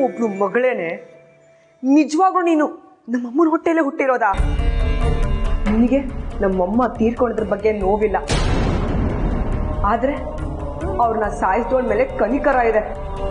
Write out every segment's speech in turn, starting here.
ಒಬ್ಳು ಮಗಳೇನೆ ನಿಜವಾಗ್ಲೂ ನೀನು ನಮ್ಮಮ್ಮನ ಹೊಟ್ಟೆಯಲ್ಲೇ ಹುಟ್ಟಿರೋದಾ ನಿನಗೆ ನಮ್ಮಮ್ಮ ತೀರ್ಕೊಂಡಿದ್ರ ಬಗ್ಗೆ ನೋವಿಲ್ಲ ಆದ್ರೆ ಅವ್ರನ್ನ ಸಾಯಿಸ್ದೋಳ್ ಮೇಲೆ ಕನಿಕರ ಇದೆ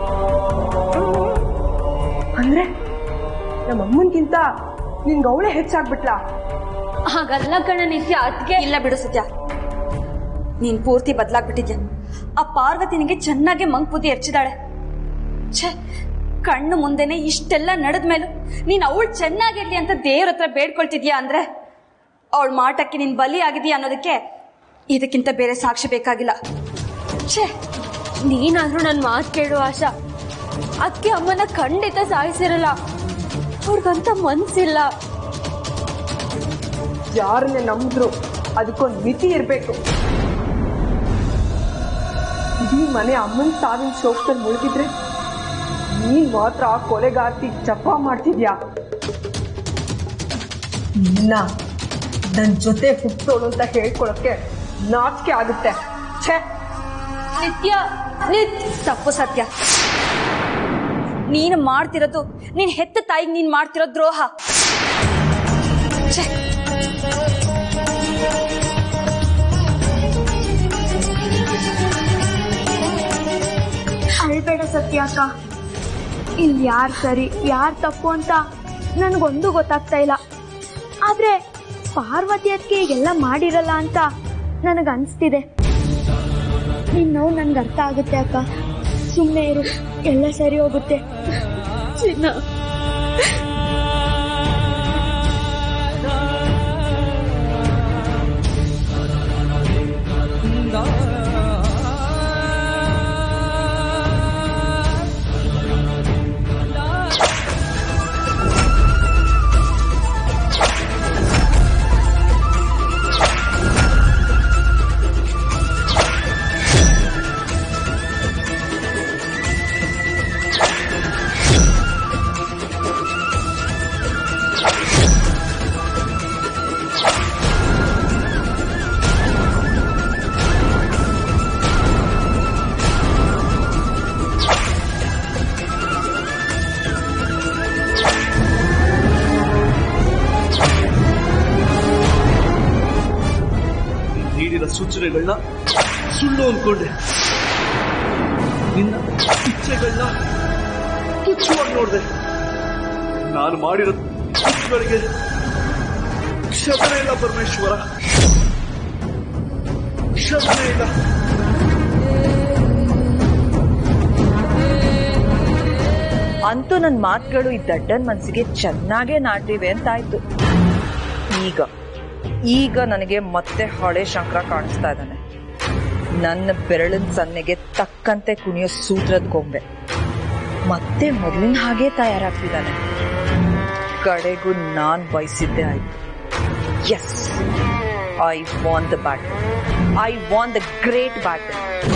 ಅಂದ್ರೆ ನಮ್ಮಮ್ಮನ್ಗಿಂತ ನಿನ್ಗೆ ಅವಳೇ ಹೆಚ್ಚಾಗ್ಬಿಟ್ಲಾ ಹಾಗಲ್ಲ ಕಣ ನಿತ್ಯ ಅದಕ್ಕೆ ಇಲ್ಲ ಬಿಡು ಸತ್ಯ ನೀನ್ ಪೂರ್ತಿ ಬದಲಾಗ್ಬಿಟ್ಟಿದ್ಯ ಆ ಪಾರ್ವತಿ ನಿನಗೆ ಚೆನ್ನಾಗಿ ಮಂಕ್ ಬುದ್ಧಿ ಎರ್ಚಿದಾಳೆ ಛೇ ಕಣ್ಣು ಮುಂದೆನೆ ಇಷ್ಟೆಲ್ಲ ನಡೆದ ಮೇಲೂ ನೀನ್ ಅವಳು ಚೆನ್ನಾಗಿರ್ಲಿ ಅಂತ ದೇವ್ರ ಹತ್ರ ಬೇಡ್ಕೊಳ್ತಿದ್ಯಾ ಅಂದ್ರೆ ಅವಳ ಮಾಟಕ್ಕೆ ನೀನ್ ಬಲಿ ಆಗಿದೀಯ ಅನ್ನೋದಕ್ಕೆ ಇದಕ್ಕಿಂತ ಬೇರೆ ಸಾಕ್ಷಿ ಬೇಕಾಗಿಲ್ಲ ಛೇ ನೀನಾದ್ರೂ ನನ್ನ ಮಾತು ಕೇಳು ಆಶಾ ಅದಕ್ಕೆ ಅಮ್ಮನ ಖಂಡಿತ ಸಾಯಿಸಿರಲ್ಲ ಅವ್ರಿಗಂತ ಮನ್ಸಿಲ್ಲ ಯಾರನ್ನೇ ನಂಬಿದ್ರು ಅದಕ್ಕೊಂದು ಮಿತಿ ಇರಬೇಕು ಇಡೀ ಮನೆ ಅಮ್ಮನ ಸಾವಿನ ಶೋಕದಲ್ಲಿ ಮುಳುಗಿದ್ರೆ ನೀನ್ ಮಾತ್ರ ಆ ಕೊಲೆಗಾರ್ತಿ ಜಪ ಮಾಡ್ತಿದ್ಯಾ ಇಲ್ಲ ನನ್ ಜೊತೆ ಹುಟ್ಟೋಳು ಅಂತ ಹೇಳ್ಕೊಳಕ್ಕೆ ನಾಚಿಕೆ ಆಗುತ್ತೆ ಛೇ ನಿತ್ಯ ನಿತ್ ತಪ್ಪು ಸತ್ಯ ನೀನು ಮಾಡ್ತಿರೋದು ನೀನ್ ಹೆತ್ತ ತಾಯಿಗೆ ನೀನ್ ಮಾಡ್ತಿರೋ ದ್ರೋಹ ಛೇ ಅಳ್ಬೇಡ ಸತ್ಯ ಅಕ್ಕ ಇಲ್ಲಿ ಯಾರು ಸರಿ ಯಾರು ತಪ್ಪು ಅಂತ ನನಗೊಂದು ಗೊತ್ತಾಗ್ತಾ ಇಲ್ಲ ಆದ್ರೆ ಪಾರ್ವತಿ ಅದಕ್ಕೆ ಈಗೆಲ್ಲ ಮಾಡಿರಲ್ಲ ಅಂತ ನನಗೆ ಅನಿಸ್ತಿದೆ ನಿನ್ನ ನೋವು ನನ್ಗೆ ಅರ್ಥ ಆಗುತ್ತೆ ಅಕ್ಕ ಸುಮ್ಮನೆ ಇರು ಎಲ್ಲ ಸರಿ ಹೋಗುತ್ತೆ ಚಿನ್ನ ನೀಡಿದ ಸೂಚನೆಗಳನ್ನ ಸುಳ್ಳು ಅಂದ್ಕೊಂಡೆ ನಿನ್ನ ಇಚ್ಛೆಗಳನ್ನ ತುಚ್ಛವಾಗಿ ನೋಡಿದೆ ನಾನು ಮಾಡಿರೋ ತಪ್ಪುಗಳಿಗೆ ಕ್ಷಮೆ ಇಲ್ಲ ಪರಮೇಶ್ವರ ಕ್ಷಮೆ ಇಲ್ಲ ಅಂತೂ ನನ್ನ ಮಾತುಗಳು ಈ ದಡ್ಡನ್ ಮನ್ಸಿಗೆ ಚೆನ್ನಾಗೇ ನಾಟಿವೆ ಅಂತಾಯ್ತು ಈಗ ಈಗ ನನಗೆ ಮತ್ತೆ ಹಳೆ ಶಂಕರ ಕಾಣಿಸ್ತಾ ಇದ್ದಾನೆ ನನ್ನ ಬೆರಳಿನ ಸನ್ನೆಗೆ ತಕ್ಕಂತೆ ಕುಣಿಯೋ ಸೂತ್ರದ ಗೊಂಬೆ ಮತ್ತೆ ಮೊದಲಿನ ಹಾಗೆ ತಯಾರಾಗ್ತಿದ್ದಾನೆ ಕಡೆಗೂ ನಾನ್ ಬಯಸಿದ್ದೆ ಆಯ್ತು yes I want the battle I want the great battle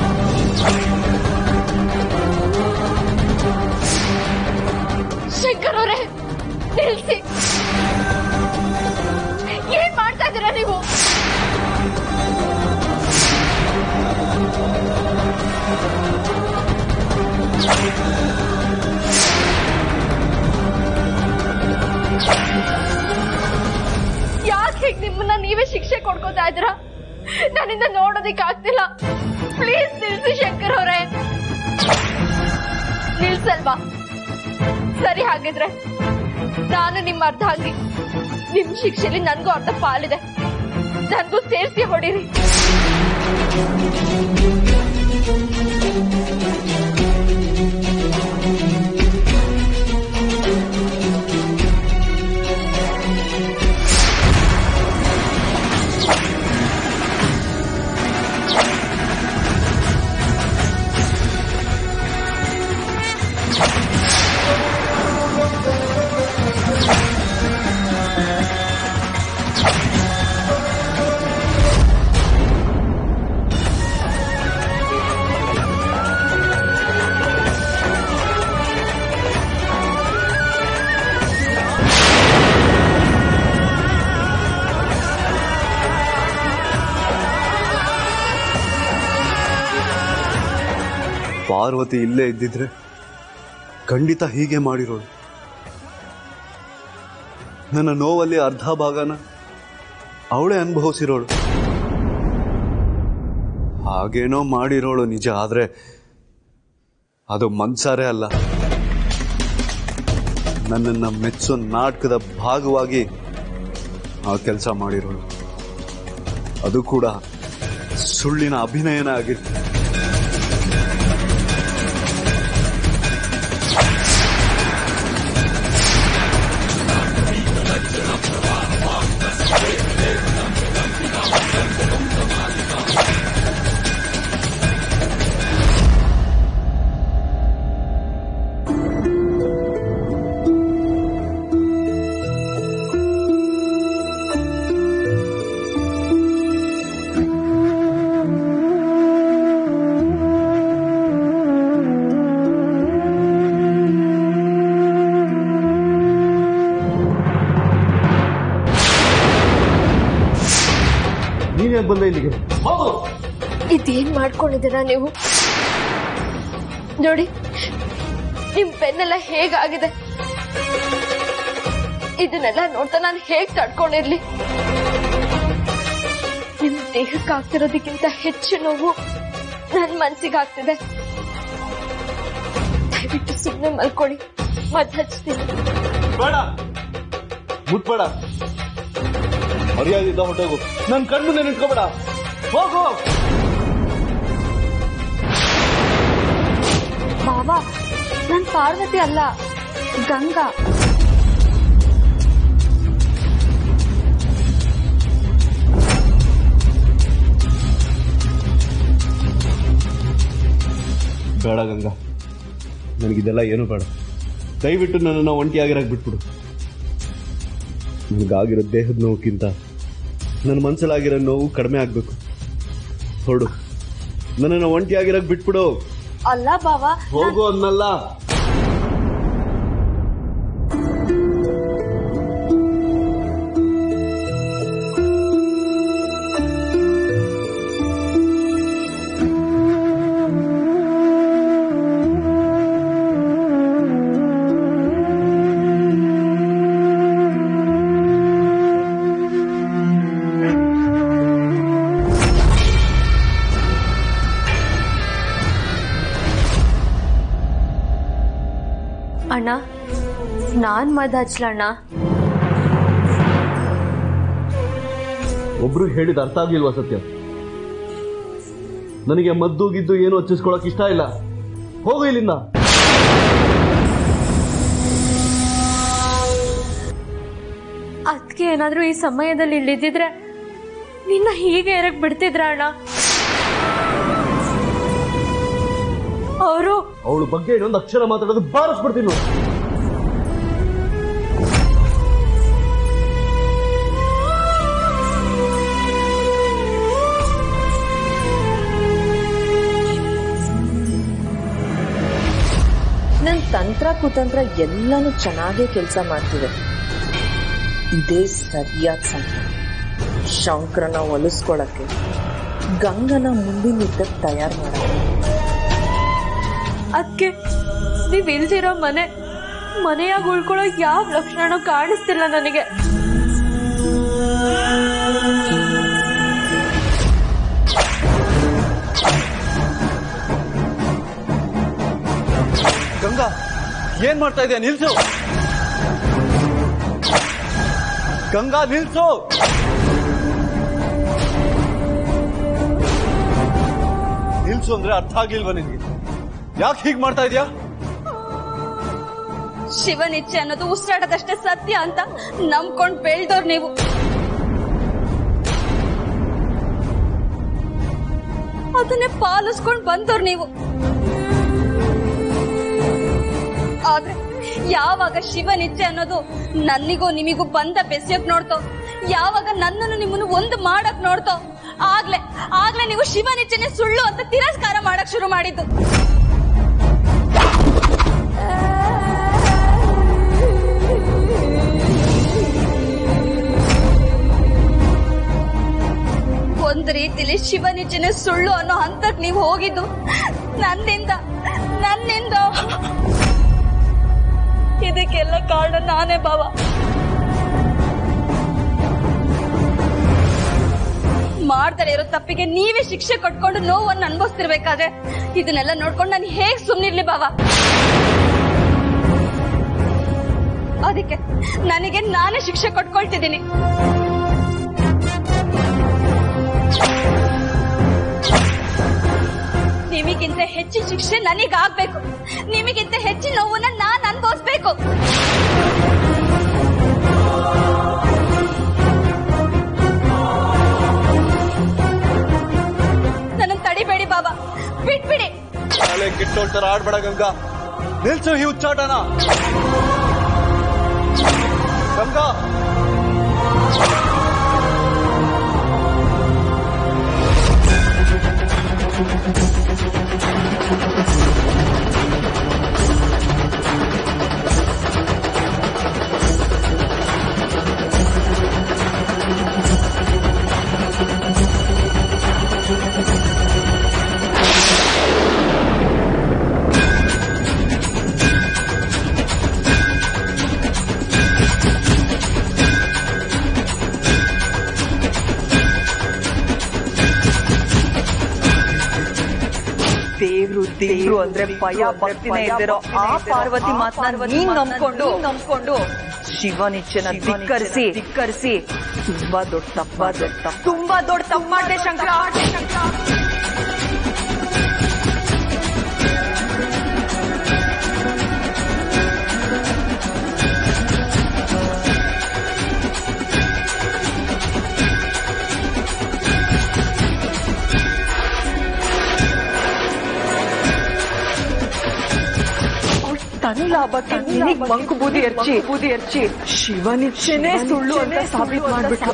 Shankar ಅವರೇ ನಿಲ್ಸಿ ಏನ್ ಮಾಡ್ತಾ ಇದ್ದೀರಾ ನೀವು ಯಾಕೆ ಹೀಗೆ ನಿಮ್ಮನ್ನ ನೀವೇ ಶಿಕ್ಷೆ ಕೊಡ್ಕೋತಾ ಇದ್ದೀರಾ ನನ್ನಿಂದ ನೋಡೋದಿಕ್ ಆಗ್ತಿಲ್ಲ ಪ್ಲೀಸ್ ನಿಲ್ಸಿ ಶಂಕರ್ ಅವರೇ ನಿಲ್ಸಲ್ವಾ ಸರಿ ಹಾಗಿದ್ರೆ ನಾನು ನಿಮ್ಮ ಅರ್ಧಾಂಗಿ ನಿಮ್ ಶಿಕ್ಷೆಲಿ ನನ್ಗೂ ಅರ್ಧ ಪಾಲಿದೆ ನನ್ಗೂ ಸೇರಿಸಿ ಹೊಡಿರಿ ಪಾರ್ವತಿ ಇಲ್ಲೇ ಇದ್ದಿದ್ರೆ ಖಂಡಿತ ಹೀಗೆ ಮಾಡಿರೋಳು ನನ್ನ ನೋವಲ್ಲಿ ಅರ್ಧ ಭಾಗನ ಅವಳೇ ಅನುಭವಿಸಿರೋಳು ಹಾಗೇನೋ ಮಾಡಿರೋಳು ನಿಜ ಆದ್ರೆ ಅದು ಮನ್ಸಾರೇ ಅಲ್ಲ ನನ್ನನ್ನ ಮೆಚ್ಚೋ ನಾಟಕದ ಭಾಗವಾಗಿ ಆ ಕೆಲಸ ಮಾಡಿರೋಳು ಅದು ಕೂಡ ಸುಳ್ಳಿನ ಅಭಿನಯನ ಆಗಿತ್ತು ನೀನೇ ಬಂದ ಇಲ್ಲಿಗೆ ಹೋಗು ಇದೇನ್ ಮಾಡ್ಕೊಂಡಿದ್ದೀರಾ ನೀವು ನೋಡಿ ನಿಮ್ ಪೆನ್ನೆಲ್ಲ ಹೇಗಾಗಿದೆ ಇದನ್ನೆಲ್ಲ ನೋಡ್ತಾ ನಾನು ಹೇಗ್ ತಡ್ಕೊಂಡಿರ್ಲಿ ನಿಮ್ ದೇಹಕ್ಕೆ ಆಗ್ತಿರೋದಕ್ಕಿಂತ ಹೆಚ್ಚು ನೋವು ನನ್ ಮನ್ಸಿಗೆ ಆಗ್ತಿದೆ ದಯವಿಟ್ಟು ಸುಮ್ಮನೆ ಮಲ್ಕೊಳ್ಳಿ ಮತ್ ಹಚ್ತೀನಿ ಬೇಡ ಮುಟ್ಬೇಡ ಮರ್ಯಾದೆಯಿಂದ ಹೊಟ್ಟೋಗು ನನ್ ಕಣ್ಣು ನೆನ್ಸ್ಕೋಬೇಡ ಹೋಗು ಬಾವಾ ನಾನ್ ಪಾರ್ವತಿ ಅಲ್ಲ ಗಂಗಾ ಬೇಡ ಗಂಗಾ ನನಗಿದೆಲ್ಲ ಏನು ಬೇಡ ದಯವಿಟ್ಟು ನನ್ನನ್ನು ಒಂಟಿಯಾಗಿರಕ್ ಬಿಟ್ಬಿಡು ನನಗಾಗಿರೋ ದೇಹದ ನೋವುಕ್ಕಿಂತ ನನ್ನ ಮನಸ್ಸಲ್ಲಾಗಿರೋ ನೋವು ಕಡಿಮೆ ಆಗ್ಬೇಕು ಹೊರಡು ನನ್ನನ್ನು ಒಂಟಿಯಾಗಿರಕ್ ಬಿಟ್ಬಿಡು ಅಲ್ಲ ಬಾವಾ ಹೋಗು ಅನ್ನಲ್ಲ ಅಣ್ಣ ನಾನ್ ಮದ್ ಹಚ್ಲಣ್ಣ ಒಬ್ರು ಹೇಳಿದ ಅರ್ಥ ಆಗ್ಲಿಲ್ವಾ ಸತ್ಯ ನನಗೆ ಮದ್ದು ಗಿದ್ದು ಏನು ಹಚ್ಚಿಸ್ಕೊಳಕ್ ಇಷ್ಟ ಇಲ್ಲ ಹೋಗು ಇಲ್ಲಿಂದ ಅದಕ್ಕೆ ಏನಾದ್ರೂ ಈ ಸಮಯದಲ್ಲಿ ಇಲ್ಲಿದ್ದಿದ್ರೆ ನಿನ್ನ ಹೀಗೆ ಎರಕ್ ಬಿಡ್ತಿದ್ರ ಅಣ್ಣ ಅವರು ಅವಳ ಬಗ್ಗೆ ಇನ್ನೊಂದು ಅಕ್ಷರ ಮಾತಾಡೋದು ಬಾರಿಸ್ಬಿಡ್ತೀನಿ ನೋಡು. ನನ್ ತಂತ್ರ ಕುತಂತ್ರ ಎಲ್ಲಾನು ಚೆನ್ನಾಗೇ ಕೆಲಸ ಮಾಡ್ತಿದೆ ಇದೇ ಸರಿಯಾದ ಸಮಯ ಶಂಕರನ ಒಲಿಸ್ಕೊಳಕ್ಕೆ ಗಂಗನ ಮುಂದಿನ ಯುದ್ಧಕ್ಕೆ ತಯಾರು ಮಾಡ ಅದಕ್ಕೆ ನೀವ್ ಇಲ್ದಿರೋ ಮನೆ ಮನೆಯಾಗ ಉಳ್ಕೊಳ್ಳೋ ಯಾವ ಲಕ್ಷಣ ಕಾಣಿಸ್ತಿಲ್ಲ ನನಗೆ ಗಂಗಾ ಏನ್ ಮಾಡ್ತಾ ಇದೆಯಾ ನಿಲ್ಸು ಗಂಗಾ ನಿಲ್ಸು ನಿಲ್ಸು ಅಂದ್ರೆ ಅರ್ಥ ಆಗ್ಲಿಲ್ವಾ ನಿನ್ಗೆ ಯಾಕೆ ಹೀಗ್ ಮಾಡ್ತಾ ಇದೀಯಾ ಶಿವನಿಚ್ಛೆ ಅನ್ನೋದು ಉಸಿರಾಡದಷ್ಟೇ ಸತ್ಯ ಅಂತ ನಂಬ್ಕೊಂಡ್ ಬೆಳ್ದವ್ರು ನೀವು ಅದನ್ನೇ ಪಾಲಿಸ್ಕೊಂಡ್ ಬಂದವ್ರು ನೀವು ಆದ್ರೆ ಯಾವಾಗ ಶಿವನಿಚ್ಛೆ ಅನ್ನೋದು ನನ್ನಿಗೂ ನಿಮಿಗೂ ಬಂದ ಬೆಸೆಯಕ್ ನೋಡ್ತೋ ಯಾವಾಗ ನನ್ನನ್ನು ನಿಮ್ಮನ್ನು ಒಂದು ಮಾಡಕ್ ನೋಡ್ತೋ ಆಗ್ಲೇ ಆಗ್ಲೇ ನೀವು ಶಿವನಿಚ್ಛೆನೆ ಸುಳ್ಳು ಅಂತ ತಿರಸ್ಕಾರ ಮಾಡಕ್ ಶುರು ಮಾಡಿದ್ದು ಒಂದ್ ರೀತಿಲಿ ಶಿವನಿಚ್ಛೆನೆ ಸುಳ್ಳು ಅನ್ನೋ ಹಂತಕ್ ನೀವು ಹೋಗಿದ್ದು ನನ್ನಿಂದ ನನ್ನಿಂದ ಇದಕ್ಕೆಲ್ಲ ಕಾರಣ ನಾನೇ ಬಾವ ಮಾಡ್ತಾರೆ ಇರೋ ತಪ್ಪಿಗೆ ನೀವೇ ಶಿಕ್ಷೆ ಕೊಟ್ಕೊಂಡು ನೋವನ್ನು ಅನ್ಭವಿಸ್ತಿರ್ಬೇಕಾದ್ರೆ ಇದನ್ನೆಲ್ಲ ನೋಡ್ಕೊಂಡು ನಾನು ಹೇಗ್ ಸುಮ್ನಿರ್ಲಿ ಬಾವ ಅದಕ್ಕೆ ನನಗೆ ನಾನೇ ಶಿಕ್ಷೆ ಕೊಟ್ಕೊಳ್ತಿದ್ದೀನಿ ನಿಮಗಿಂತ ಹೆಚ್ಚಿನ ಶಿಕ್ಷೆ ನನಗಾಗ್ಬೇಕು ನಿಮಗಿಂತ ಹೆಚ್ಚಿನ ನೋವನ್ನ ನಾನ್ ಅನ್ಭವಿಸ್ಬೇಕು ನನ್ನ ತಡಿಬೇಡಿ ಬಾಬಾ ಬಿಟ್ಬಿಡಿ ಶಾಲೆ ಕೆಟ್ಟೋಳ್ ತರ ಆಡ್ಬೇಡ ಗಂಗಾ ನಿಲ್ಸು ಈ ಹುಚ್ಚಾಟನ ಗಂಗಾ ದೇವ್ರು ದೇವ್ರು ಅಂದ್ರೆ ಭಯ ಭಕ್ತಿನೇ ಇದ್ದಿರೋ ಆ ಪಾರ್ವತಿ ಮಾತನ್ನ ನೀನ್ ನಂಬ್ಕೊಂಡು ನಂಬ್ಕೊಂಡು ಶಿವನಿಚ್ಛೆನ ಧಿಕ್ಕರಿಸಿ ಧಿಕ್ಕರಿಸಿ ತುಂಬಾ ದೊಡ್ಡ ತಪ್ಪ ದೊಡ್ಡ ತಪ್ಪ ತುಂಬಾ ದೊಡ್ಡ ತಪ್ಪ ಮಾಡ್ದೆ ಶಂಕರ ತನ್ನ ಲಾಭಕ್ಕೆ ನಿನಗ್ ಮಂಕು ಬೂದಿ ಎರ್ಚಿ ಬೂದಿ ಎರ್ಚಿ ಶಿವನಿಚ್ಛೆನೇ ಸುಳ್ಳು ಅಂತ ಸಾಬೀತ್ ಮಾಡ್ಬಿಟ್ಟ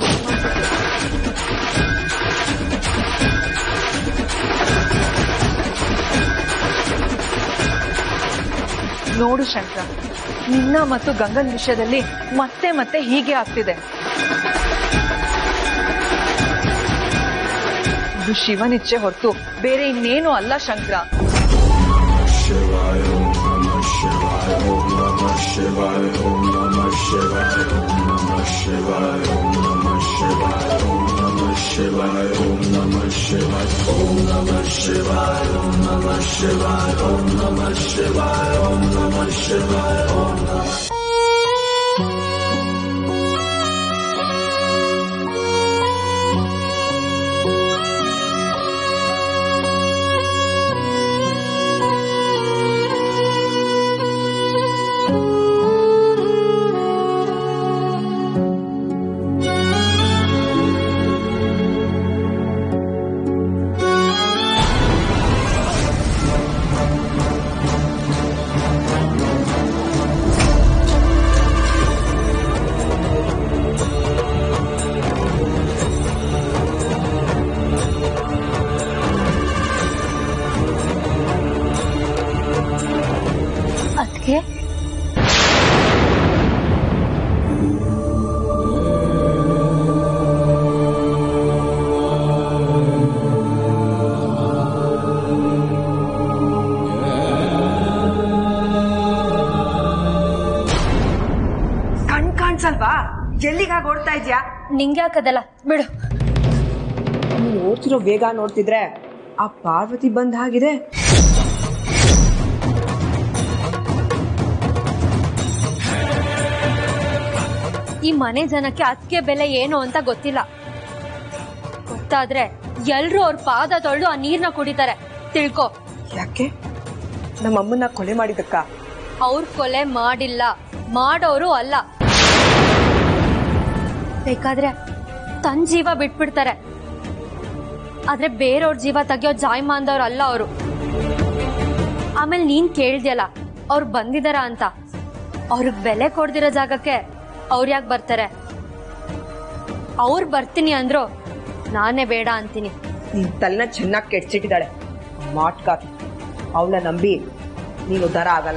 ನೋಡು ಶಂಕರ ನಿನ್ನ ಮತ್ತು ಗಂಗನ್ ವಿಷಯದಲ್ಲಿ ಮತ್ತೆ ಮತ್ತೆ ಹೀಗೆ ಆಗ್ತಿದೆ ಇದು ಶಿವನಿಚ್ಛೆ ಹೊರತು ಬೇರೆ ಇನ್ನೇನು ಅಲ್ಲ ಶಂಕರ ಅದಕ್ಕೆ ಕಣ್ ಕಾಣ್ಸಲ್ವಾ ಎಲ್ಲಿಗಾಗಿ ಓಡ್ತಾ ಇದ್ಯಾ ನಿಂಗೆ ಯಾಕದಲ್ಲ ಬಿಡು ನೀನ್ ಓಡ್ತಿರೋ ವೇಗ ನೋಡ್ತಿದ್ರೆ ಆ ಪಾರ್ವತಿ ಬಂದ್ ಹಾಗಿದೆ ಈ ಮನೆ ಜನಕ್ಕೆ ಅದಕ್ಕೆ ಬೆಲೆ ಏನು ಅಂತ ಗೊತ್ತಿಲ್ಲ ಗೊತ್ತಾದ್ರೆ ಎಲ್ರು ಅವ್ರ ಪಾದ ತೊಳೆದು ಆ ನೀರ್ನ ಕುಡಿತಾರೆ ತಿಳ್ಕೊ ಯಾಕೆ ನಮ್ಮ ಅಮ್ಮನ್ನ ಕೊಲೆ ಮಾಡಿದಕ್ಕ ಅವ್ರ ಕೊಲೆ ಮಾಡಿಲ್ಲ ಮಾಡೋರು ಅಲ್ಲ ಬೇಕಾದ್ರೆ ತನ್ ಜೀವ ಬಿಟ್ಬಿಡ್ತಾರೆ ಆದ್ರೆ ಬೇರೆಯವ್ರ ಜೀವ ತೆಗಿಯೋ ಜಾಯ್ಮಾನ್ದವ್ರು ಅಲ್ಲ ಅವರು ಆಮೇಲೆ ನೀನ್ ಕೇಳ್ದ್ಯಲ್ಲ ಅವ್ರು ಬಂದಿದಾರ ಅಂತ ಅವ್ರಿಗೆ ಬೆಲೆ ಕೊಡ್ದಿರೋ ಜಾಗಕ್ಕೆ ಅವ್ರು ಯಾಕೆ ಬರ್ತಾರೆ ಅವ್ರು ಬರ್ತೀನಿ ಅಂದ್ರು ನಾನೇ ಬೇಡ ಅಂತೀನಿ ನಿನ್ ತಲೆನ ಚೆನ್ನಾಗಿ ಕೆಡ್ಸಿಟ್ಟಿದ್ದಾಳೆ ಮಾಟ್ಕಾಕಿ ಅವಳ ನಂಬಿ ನೀನು ಉದ್ಧಾರ ಆಗಲ್ಲ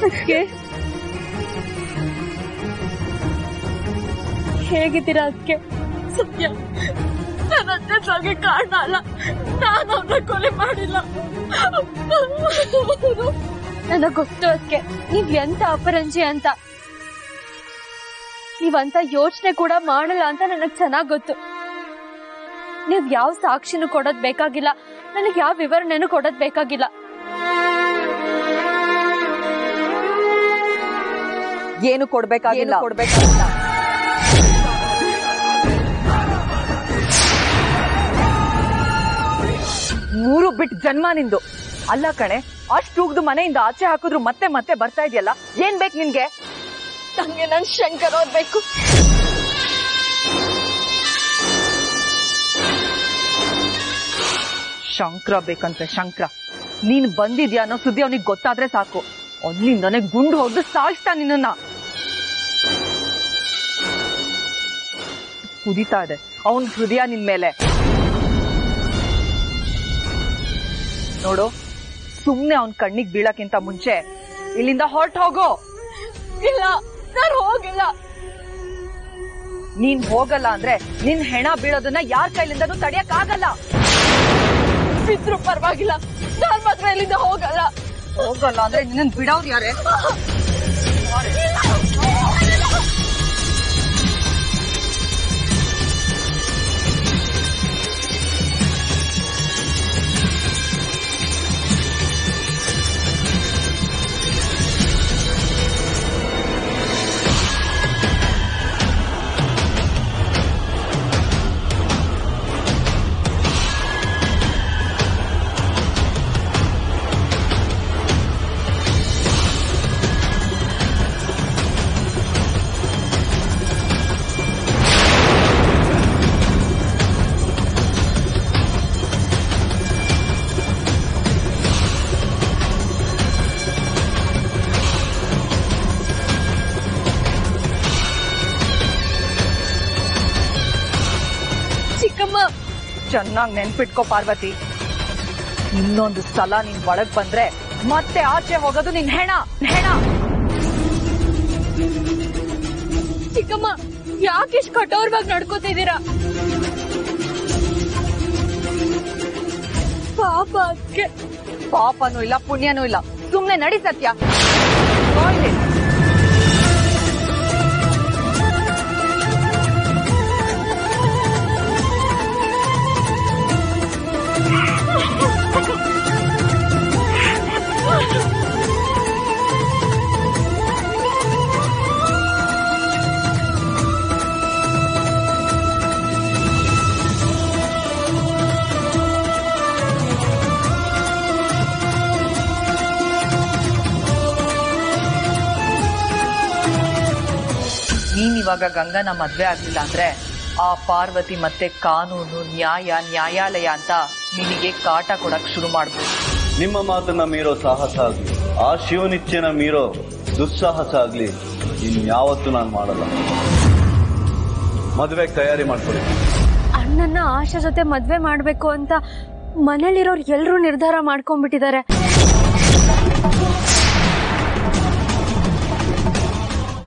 ಅದಕ್ಕೆ ಹೇಗಿದ್ದೀರಾ ಅದಕ್ಕೆ ಸತ್ಯ ನನ್ನ ಅತ್ತೆ ಸಾಗೆ ಕಾರಣ ಅಲ್ಲ ನಾನು ಅವ್ರನ್ನ ಕೊಲೆ ಮಾಡಿಲ್ಲ ನನಗ್ ಗೊತ್ತು ಅದಕ್ಕೆ ನೀವ್ ಎಂತ ಅಪರಂಜಿ ಅಂತ ನೀವಂತ ಯೋಚನೆ ಕೂಡ ಮಾಡಲ್ಲ ಅಂತ ನನಗ್ ಚೆನ್ನಾಗ್ ಗೊತ್ತು ನೀವ್ ಯಾವ ಸಾಕ್ಷಿನೂ ಕೊಡೋದ್ ಬೇಕಾಗಿಲ್ಲ ನನಗ್ ಯಾವ ವಿವರಣೆನೂ ಕೊಡೋದ್ ಬೇಕಾಗಿಲ್ಲ ಏನು ಕೊಡ್ಬೇಕಾಗಿಲ್ಲ ಕೊಡ್ಬೇಕಾಗಿಲ್ಲ ಮೂರು ಬಿಟ್ ಜನ್ಮ ನಿಂದು ಅಲ್ಲ ಕಣೆ ಅಷ್ಟು ಉಗ್ದು ಮನೆಯಿಂದ ಆಚೆ ಹಾಕಿದ್ರು ಮತ್ತೆ ಮತ್ತೆ ಬರ್ತಾ ಇದೆಯಲ್ಲ ಏನ್ ಬೇಕು ನಿನ್ಗೆ ನಂಗೆ ನನ್ ಶಂಕರ್ ಅವ್ರ್ ಬೇಕು ಶಂಕ್ರ ಬೇಕಂತೆ ಶಂಕ್ರ ನೀನ್ ಬಂದಿದ್ಯಾ ಅನ್ನೋ ಸುದ್ದಿ ಅವನಿಗೆ ಗೊತ್ತಾದ್ರೆ ಸಾಕು ಅಲ್ಲಿಂದನೇ ಗುಂಡು ಹೊಡೆದು ಸಾಯಿಸ್ತಾ ನಿನ್ನ ಕುದಿತಾ ಇದೆ ಅವನ್ ಹೃದಯ ನಿನ್ ಮೇಲೆ ನೋಡು ಸುಮ್ನೆ ಅವನ್ ಕಣ್ಣಿಗ್ ಬೀಳಕ್ಕಿಂತ ಮುಂಚೆ ಇಲ್ಲಿಂದ ಹೊರಟು ಹೋಗೋ ಇಲ್ಲ ನಾನು ಹೋಗಿಲ್ಲ ನೀನ್ ಹೋಗಲ್ಲ ಅಂದ್ರೆ ನಿನ್ ಹೆಣ ಬೀಳೋದನ್ನ ಯಾರ್ ಕೈಲಿಂದನೂ ತಡಿಯಕ್ ಆಗಲ್ಲ ಬಿದ್ರು ಪರವಾಗಿಲ್ಲ ನಾನ್ ಮಾತ್ರ ಇಲ್ಲಿಂದ ಹೋಗಲ್ಲ ಹೋಗಲ್ಲ ಅಂದ್ರೆ ನಿನ್ನ ಬಿಡೋರ್ ಯಾರೇ ಚಿಕ್ಕಮ್ಮ ಚೆನ್ನಾಗ್ ನೆನ್ಪಿಟ್ಕೋ ಪಾರ್ವತಿ ಇನ್ನೊಂದು ಸಲ ನೀನ್ ಒಳಗ್ ಬಂದ್ರೆ ಮತ್ತೆ ಆಚೆ ಹೋಗೋದು ನಿನ್ ಹೆಣ ಹೆಣ ಚಿಕ್ಕಮ್ಮ ಯಾಕೆ ಇಷ್ಟು ಕಠೋರವಾಗಿ ನಡ್ಕೋತಿದ್ದೀರಾ ಪಾಪ ಅದಕ್ಕೆ ಪಾಪನೂ ಇಲ್ಲ ಪುಣ್ಯನೂ ಇಲ್ಲ ಸುಮ್ನೆ ನಡಿ ಸತ್ಯ ಬಾ ಇಲ್ಲಿ. ನೀನ್ ಇವಾಗ ಗಂಗನ ಮದ್ವೆ ಆಗ್ಲಿಲ್ಲ ಅಂದ್ರೆ ಆ ಪಾರ್ವತಿ ಮತ್ತೆ ಕಾನೂನು ನ್ಯಾಯ ನ್ಯಾಯಾಲಯ ಅಂತ ನಿನಗೆ ಕಾಟ ಕೊಡಕ್ ಶುರು ಮಾಡ್ಬೋದು ನಿಮ್ಮ ಮಾತನ್ನ ಮೀರೋ ಸಾಹಸ ಆಗ್ಲಿ ಆ ಶಿವನಿಚ್ಛೆನ ಮೀರೋ ದುಸ್ಸಾಹಸ ಆಗ್ಲಿ ಇನ್ಯಾವತ್ತೂ ನಾನು ಮಾಡಲ್ಲ ಮದುವೆಗೆ ತಯಾರಿ ಮಾಡ್ಕೊಳ್ಳಿ ಅಣ್ಣನ್ನ ಆಶಾ ಜೊತೆ ಮದ್ವೆ ಮಾಡ್ಬೇಕು ಅಂತ ಮನೇಲಿರೋರು ಎಲ್ರೂ ನಿರ್ಧಾರ ಮಾಡ್ಕೊಂಡ್ಬಿಟ್ಟಿದ್ದಾರೆ